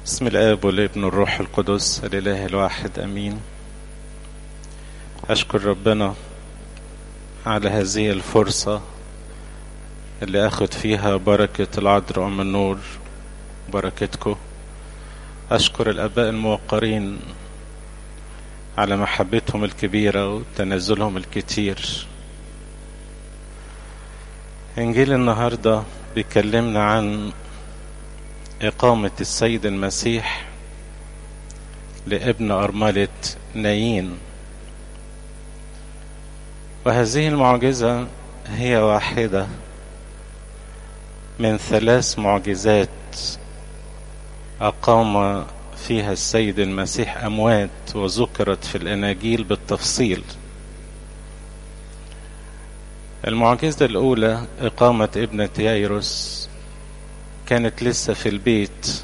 بسم الآب والابن والروح القدس الإله الواحد أمين أشكر ربنا على هذه الفرصة اللي أخد فيها بركة العذراء أم النور بركتكم أشكر الآباء الموقرين على محبتهم الكبيرة وتنازلهم الكتير إنجيل النهاردة بيكلمنا عن إقامة السيد المسيح لابن أرملة نايين وهذه المعجزة هي واحدة من ثلاث معجزات أقام فيها السيد المسيح أموات وذكرت في الأناجيل بالتفصيل المعجزة الأولى إقامة ابنة يايروس كانت لسه في البيت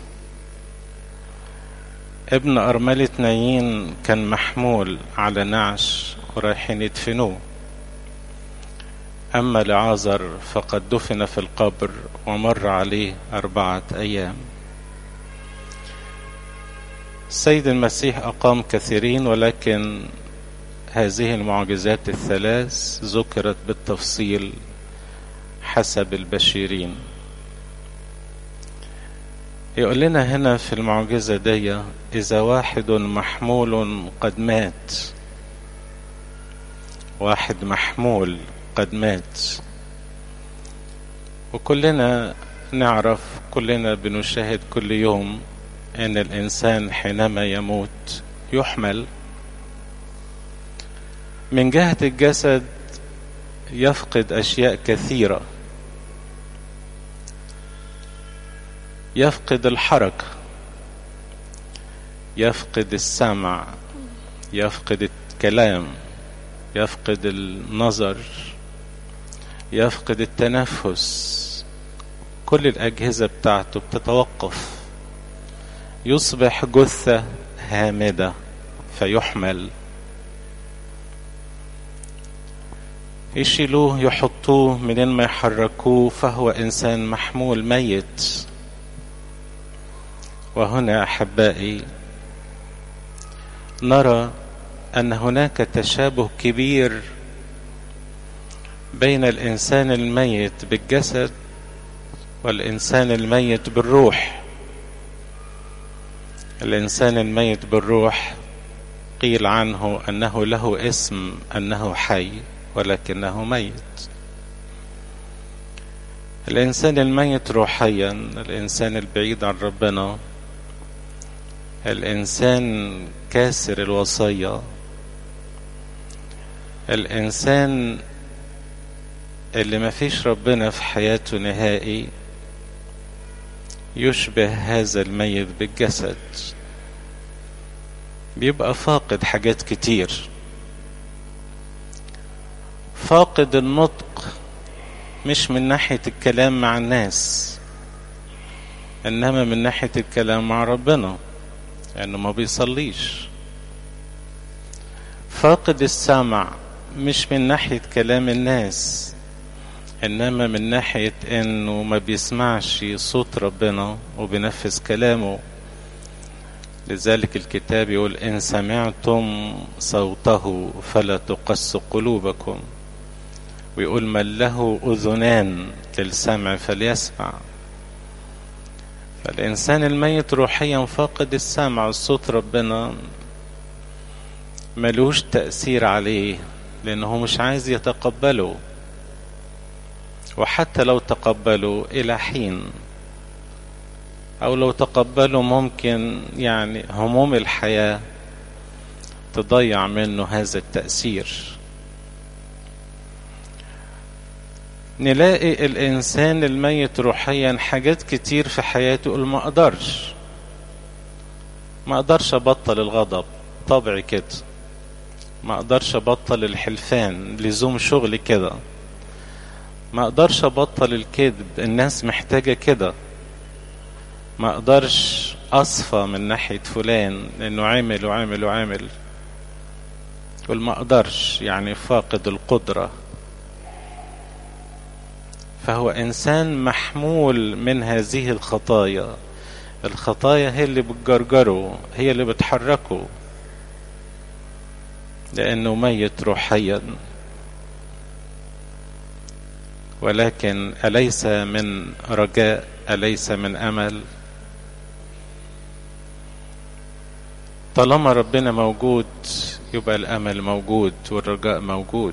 ابن أرملة نايين كان محمول على نعش ورايحين يدفنوه أما لعازر فقد دفن في القبر ومر عليه أربعة أيام السيد المسيح أقام كثيرين ولكن هذه المعجزات الثلاث ذكرت بالتفصيل حسب البشيرين يقول لنا هنا في المعجزة دي إذا واحد محمول قد مات واحد محمول قد مات وكلنا نعرف كلنا بنشاهد كل يوم أن الإنسان حينما يموت يحمل من جهة الجسد يفقد أشياء كثيرة يفقد الحركة يفقد السمع يفقد الكلام يفقد النظر يفقد التنفس كل الأجهزة بتاعته بتتوقف يصبح جثة هامدة فيحمل يشيلوه يحطوه منين ما يحركوه فهو إنسان محمول ميت وهنا أحبائي نرى أن هناك تشابه كبير بين الإنسان الميت بالجسد والإنسان الميت بالروح الإنسان الميت بالروح قيل عنه أنه له اسم أنه حي ولكنه ميت الإنسان الميت روحيا الإنسان البعيد عن ربنا الإنسان كاسر الوصية الإنسان اللي ما فيش ربنا في حياته نهائي يشبه هذا الميت بالجسد بيبقى فاقد حاجات كتير فاقد النطق مش من ناحية الكلام مع الناس إنما من ناحية الكلام مع ربنا لأنه ما بيصليش فاقد السمع مش من ناحية كلام الناس إنما من ناحية إنه ما بيسمعش صوت ربنا وبينفذ كلامه لذلك الكتاب يقول إن سمعتم صوته فلا تقس قلوبكم ويقول من له أذنان للسمع فليسمع فالإنسان الميت روحيا فاقد السمع صوت ربنا ملوش تأثير عليه لأنه مش عايز يتقبله وحتى لو تقبلوا إلى حين أو لو تقبلوا ممكن يعني هموم الحياة تضيع منه هذا التأثير نلاقي الإنسان الميت روحيا حاجات كتير في حياته يقول ما أقدرش ما أقدرش أبطل الغضب طبعي كده ما أقدرش أبطل الحلفان لزوم شغلي كده ما أقدرش أبطل الكذب الناس محتاجة كده ما أقدرش أصفى من ناحية فلان لأنه عمل وعمل وعمل يقول ما أقدرش يعني فاقد القدرة فهو إنسان محمول من هذه الخطايا الخطايا هي اللي بتجرجره هي اللي بتحركه لأنه ميت روحيا ولكن أليس من رجاء أليس من أمل طالما ربنا موجود يبقى الأمل موجود والرجاء موجود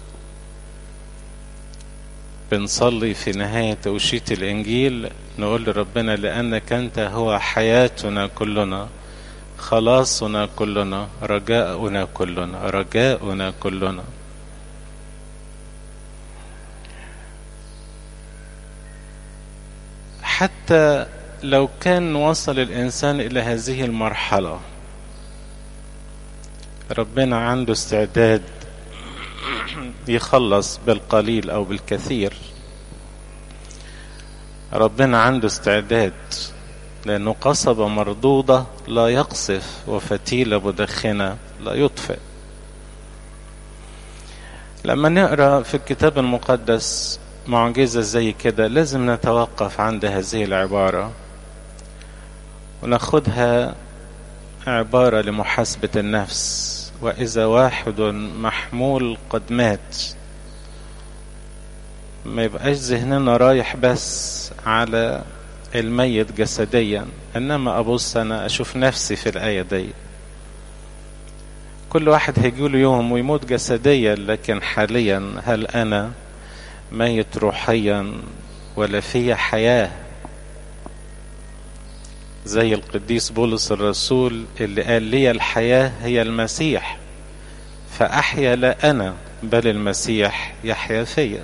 بنصلي في نهاية توشية الإنجيل نقول لربنا لأنك أنت هو حياتنا كلنا خلاصنا كلنا رجاؤنا كلنا رجاؤنا كلنا حتى لو كان وصل الإنسان إلى هذه المرحلة ربنا عنده استعداد يخلص بالقليل أو بالكثير ربنا عنده استعداد لأنه قصبة مردودة لا يقصف وفتيلة مدخنة لا يطفئ لما نقرأ في الكتاب المقدس معجزة زي كده لازم نتوقف عند هذه العبارة وناخدها عبارة لمحاسبة النفس وإذا واحد محمول قد مات ما يبقاش ذهننا رايح بس على الميت جسديا انما ابص انا اشوف نفسي في الايه دي كل واحد هيجيله يوم ويموت جسديا لكن حاليا هل انا ميت روحيا ولا في حياه زي القديس بولس الرسول اللي قال لي الحياه هي المسيح فاحيا لا انا بل المسيح يحيا فيا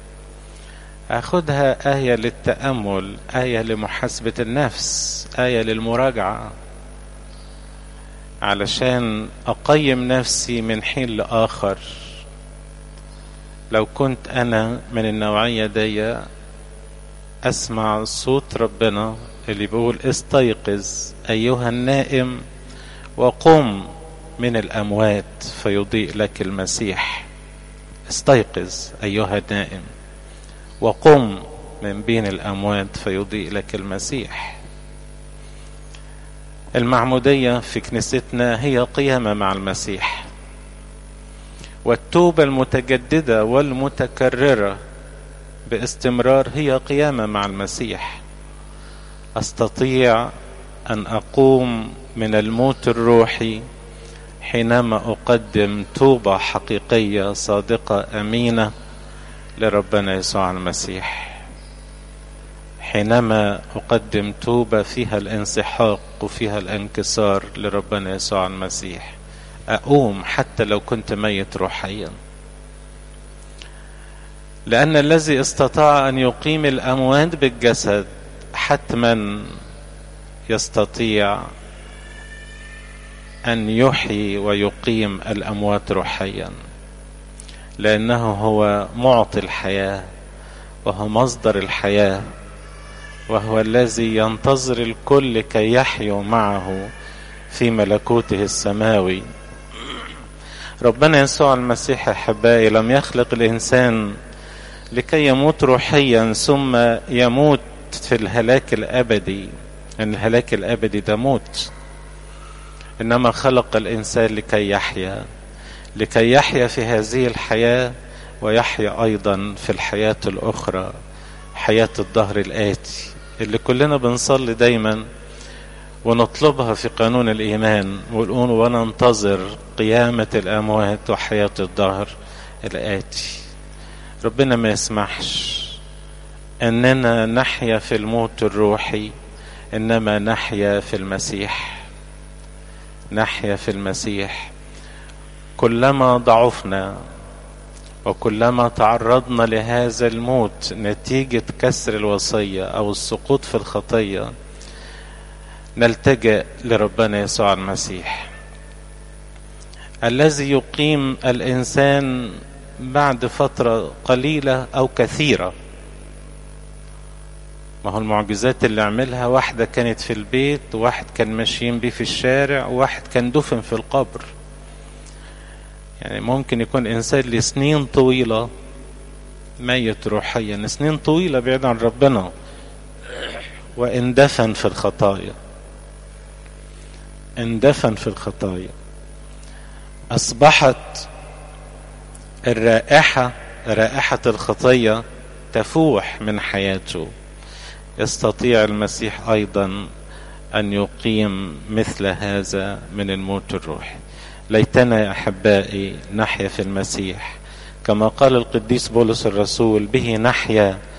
أخذها آية للتأمل آية لمحاسبة النفس آية للمراجعة علشان أقيم نفسي من حين لآخر لو كنت أنا من النوعية دي أسمع صوت ربنا اللي بيقول استيقظ أيها النائم وقم من الأموات فيضيء لك المسيح استيقظ أيها النائم وقم من بين الأموات فيضيء لك المسيح المعمودية في كنيستنا هي قيامة مع المسيح والتوبة المتجددة والمتكررة باستمرار هي قيامة مع المسيح أستطيع أن أقوم من الموت الروحي حينما أقدم توبة حقيقية صادقة أمينة لربنا يسوع المسيح حينما أقدم توبة فيها الانسحاق وفيها الانكسار لربنا يسوع المسيح أقوم حتى لو كنت ميت روحيا لأن الذي استطاع أن يقيم الأموات بالجسد حتما يستطيع أن يحيي ويقيم الأموات روحيا لأنه هو معطي الحياة وهو مصدر الحياة وهو الذي ينتظر الكل كي يحيوا معه في ملكوته السماوي ربنا يسوع المسيح احبائي لم يخلق الانسان لكي يموت روحيا ثم يموت في الهلاك الابدي ان الهلاك الابدي ده موت انما خلق الانسان لكي يحيا لكي يحيا في هذه الحياه ويحيا ايضا في الحياه الاخرى حياه الظهر الاتي اللي كلنا بنصلي دايما ونطلبها في قانون الإيمان ونقول وننتظر قيامة الأموات وحياة الدهر الآتي ربنا ما يسمحش أننا نحيا في الموت الروحي إنما نحيا في المسيح نحيا في المسيح كلما ضعفنا وكلما تعرضنا لهذا الموت نتيجة كسر الوصية أو السقوط في الخطية نلتجئ لربنا يسوع المسيح الذي يقيم الانسان بعد فتره قليله او كثيره ما هو المعجزات اللي عملها واحده كانت في البيت وواحد كان ماشيين بيه في الشارع وواحد كان دفن في القبر يعني ممكن يكون انسان لسنين طويله ميت روحيا سنين طويله بعيد عن ربنا واندفن في الخطايا اندفن في الخطايا اصبحت الرائحه رائحه الخطيه تفوح من حياته يستطيع المسيح ايضا ان يقيم مثل هذا من الموت الروحي ليتنا يا احبائي نحيا في المسيح كما قال القديس بولس الرسول به نحيا